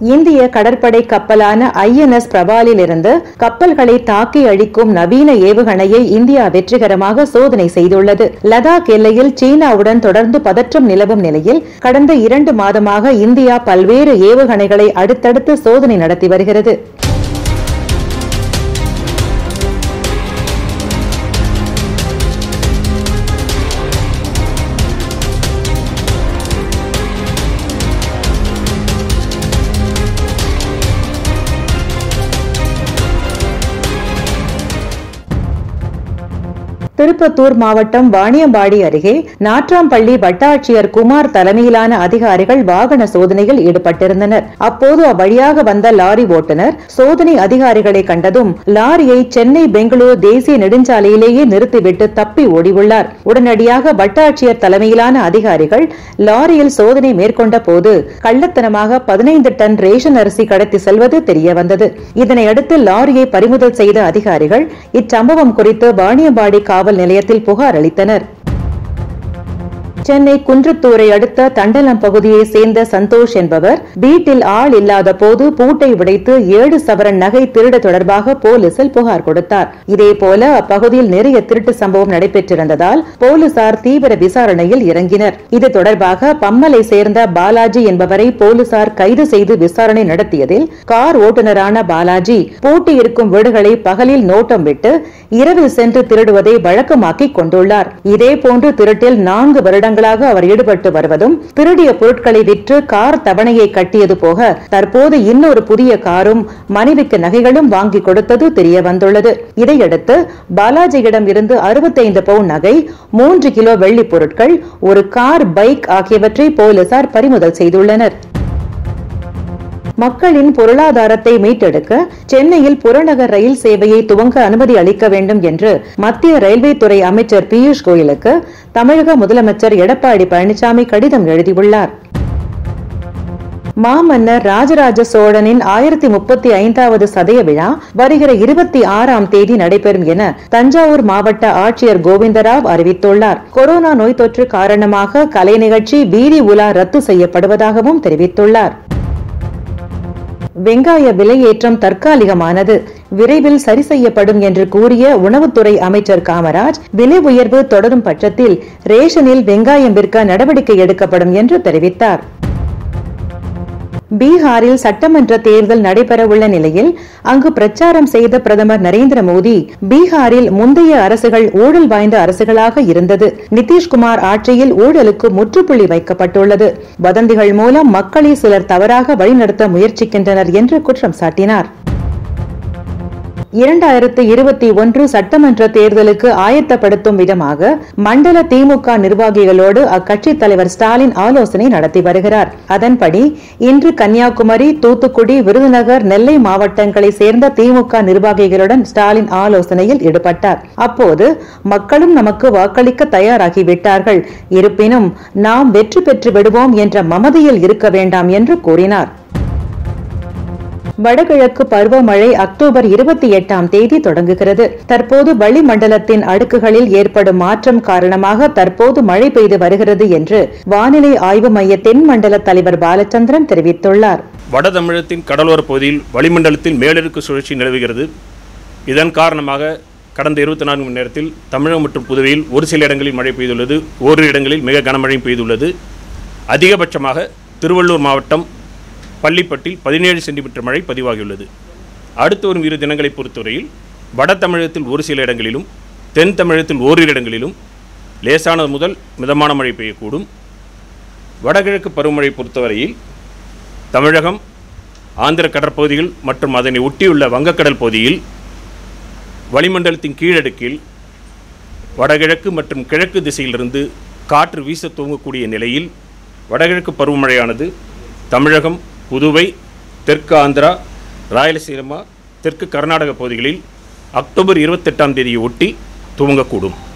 இந்திய கடற்படை கப்பலான ஐஎன்எஸ் பிரபாலிலிருந்து கப்பல்களை தாக்கி அழிக்கும் நவீன ஏவுகணையை இந்தியா வெற்றிகரமாக சோதனை செய்துள்ளது லடாக் எல்லையில் சீனாவுடன் தொடர்ந்து பதற்றம் நிலவும் நிலையில் கடந்த இரண்டு மாதமாக இந்தியா பல்வேறு ஏவுகணைகளை அடுத்தடுத்து சோதனை நடத்தி வருகிறது திருப்பத்தூர் மாவட்டம் வாணியம்பாடி அருகே நாட்ராம்பள்ளி வட்டாட்சியர் குமார் தலைமையிலான அதிகாரிகள் வாகன சோதனையில் ஈடுபட்டிருந்தனர் அப்போது அவ்வழியாக வந்த லாரி ஓட்டுநர் சோதனை அதிகாரிகளை கண்டதும் லாரியை சென்னை பெங்களூரு தேசிய நெடுஞ்சாலையிலேயே நிறுத்திவிட்டு தப்பி ஓடியுள்ளார் உடனடியாக வட்டாட்சியர் தலைமையிலான அதிகாரிகள் லாரியில் சோதனை மேற்கொண்ட போது கள்ளத்தனமாக பதினைந்து டன் ரேஷன் அரிசி கடத்தி செல்வது தெரியவந்தது இதனையடுத்து லாரியை பறிமுதல் செய்த அதிகாரிகள் இச்சம்பவம் குறித்து வாணியம்பாடி காவல் நிலையத்தில் புகார் அளித்தனர் சென்னை குன்றத்தூரை அடுத்த தண்டலம் பகுதியை சேர்ந்த சந்தோஷ் என்பவர் வீட்டில் ஆள் இல்லாத போது பூட்டை உடைத்து ஏழு சவரன் நகை திருடு தொடர்பாக போலீசில் புகார் கொடுத்தார் இதேபோல அப்பகுதியில் நிறைய திருட்டு சம்பவம் நடைபெற்றிருந்ததால் போலீசார் தீவிர விசாரணையில் இறங்கினர் இது தொடர்பாக பம்மலை சேர்ந்த பாலாஜி என்பவரை போலீசார் கைது செய்து விசாரணை நடத்தியதில் கார் ஓட்டுநரான பாலாஜி பூட்டி இருக்கும் வீடுகளை பகலில் நோட்டம் விட்டு இரவில் சென்று திருடுவதை வழக்கமாக்கிக் கொண்டுள்ளார் இதேபோன்று திருட்டில் நான்கு வருடங்களாக அவர் ஈடுபட்டு வருவதும் திருடிய பொருட்களை விற்று கார் தவணையை கட்டியது போக தற்போது இன்னொரு புதிய காரும் மனைவிக்கு நகைகளும் வாங்கி கொடுத்தது தெரிய வந்துள்ளது இதையடுத்து பாலாஜியிடம் இருந்து அறுபத்தைந்து பவுன் நகை மூன்று கிலோ வெள்ளி பொருட்கள் ஒரு கார் பைக் ஆகியவற்றை போலீசார் பறிமுதல் செய்துள்ளனர் மக்களின் பொருளாதாரத்தை மீட்டெடுக்க சென்னையில் புறநகர் ரயில் சேவையை துவங்க அனுமதி அளிக்க வேண்டும் என்று மத்திய ரயில்வே துறை அமைச்சர் பியூஷ் கோயலுக்கு தமிழக முதலமைச்சர் எடப்பாடி பழனிசாமி கடிதம் எழுதியுள்ளார் மாமன்னர் ராஜராஜ சோழனின் ஆயிரத்தி முப்பத்தி ஐந்தாவது சதய விழா வருகிற இருபத்தி ஆறாம் தேதி நடைபெறும் என தஞ்சாவூர் மாவட்ட ஆட்சியர் கோவிந்தராவ் அறிவித்துள்ளார் கொரோனா நோய் தொற்று காரணமாக கலை நிகழ்ச்சி வீதி உலா ரத்து செய்யப்படுவதாகவும் தெரிவித்துள்ளார் வெங்காய விலையேற்றம் தற்காலிகமானது விரைவில் சரி செய்யப்படும் என்று கூறிய உணவுத்துறை அமைச்சர் காமராஜ் விலை உயர்வு தொடரும் பட்சத்தில் ரேஷனில் வெங்காயம் விற்க நடவடிக்கை எடுக்கப்படும் என்று தெரிவித்தார் பீகாரில் சட்டமன்ற தேர்தல் நடைபெறவுள்ள நிலையில் அங்கு பிரச்சாரம் செய்த பிரதமர் நரேந்திர மோடி பீகாரில் முந்தைய அரசுகள் ஊழல் வாய்ந்த அரசுகளாக இருந்தது நிதிஷ்குமார் ஆட்சியில் ஊழலுக்கு முற்றுப்புள்ளி வைக்கப்பட்டுள்ளது வதந்திகள் மூலம் மக்களை சிலர் தவறாக வழிநடத்த முயற்சிக்கின்றனர் என்று குற்றம் சாட்டினார் இரண்டாயிரத்து இருபத்தி ஒன்று சட்டமன்ற தேர்தலுக்கு ஆயத்தப்படுத்தும் விதமாக மண்டல திமுக நிர்வாகிகளோடு அக்கட்சித் தலைவர் ஸ்டாலின் ஆலோசனை நடத்தி வருகிறார் அதன்படி இன்று கன்னியாகுமரி தூத்துக்குடி விருதுநகர் நெல்லை மாவட்டங்களை சேர்ந்த திமுக நிர்வாகிகளுடன் ஸ்டாலின் ஆலோசனையில் ஈடுபட்டார் அப்போது மக்களும் நமக்கு வாக்களிக்க தயாராகிவிட்டார்கள் இருப்பினும் நாம் வெற்றி பெற்று விடுவோம் என்ற மமதியில் இருக்க வேண்டாம் என்று கூறினார் வடகிழக்கு பருவமழை அக்டோபர் இருபத்தி எட்டாம் தேதி தொடங்குகிறது தற்போது வளிமண்டலத்தின் அடுக்குகளில் ஏற்படும் மாற்றம் காரணமாக தற்போது மழை பெய்து வருகிறது என்று வானிலை ஆய்வு மைய தென்மண்டல தலைவர் பாலச்சந்திரன் தெரிவித்துள்ளார் வட தமிழகத்தின் கடலோரப் பகுதியில் வளிமண்டலத்தில் மேலடுக்கு சுழற்சி நிலவுகிறது இதன் காரணமாக கடந்த இருபத்தி நான்கு மணி நேரத்தில் தமிழகம் மற்றும் புதுவையில் ஒரு சில இடங்களில் மழை பெய்துள்ளது ஓரிரு இடங்களில் மிக கனமழை பெய்துள்ளது அதிகபட்சமாக திருவள்ளூர் மாவட்டம் பள்ளிப்பட்டில் பதினேழு சென்டிமீட்டர் மழை பதிவாகியுள்ளது அடுத்து வரும் இரு தினங்களை பொறுத்தவரையில் வட தமிழகத்தில் ஒரு சில இடங்களிலும் தென் தமிழகத்தில் ஓரிரு இடங்களிலும் லேசானது முதல் மிதமான மழை பெய்யக்கூடும் வடகிழக்கு பருவமழை பொறுத்தவரையில் தமிழகம் ஆந்திர கடற்பகுதிகள் மற்றும் அதனை ஒட்டியுள்ள வங்கக்கடல் பகுதியில் வளிமண்டலத்தின் கீழடுக்கில் வடகிழக்கு மற்றும் கிழக்கு திசையிலிருந்து காற்று வீச துவங்கக்கூடிய நிலையில் வடகிழக்கு பருவமழையானது தமிழகம் புதுவை தெற்கு ஆந்திரா ராயலசீமா தெற்கு கர்நாடக பகுதிகளில் அக்டோபர் இருபத்தெட்டாம் தேதியை ஒட்டி துவங்கக்கூடும்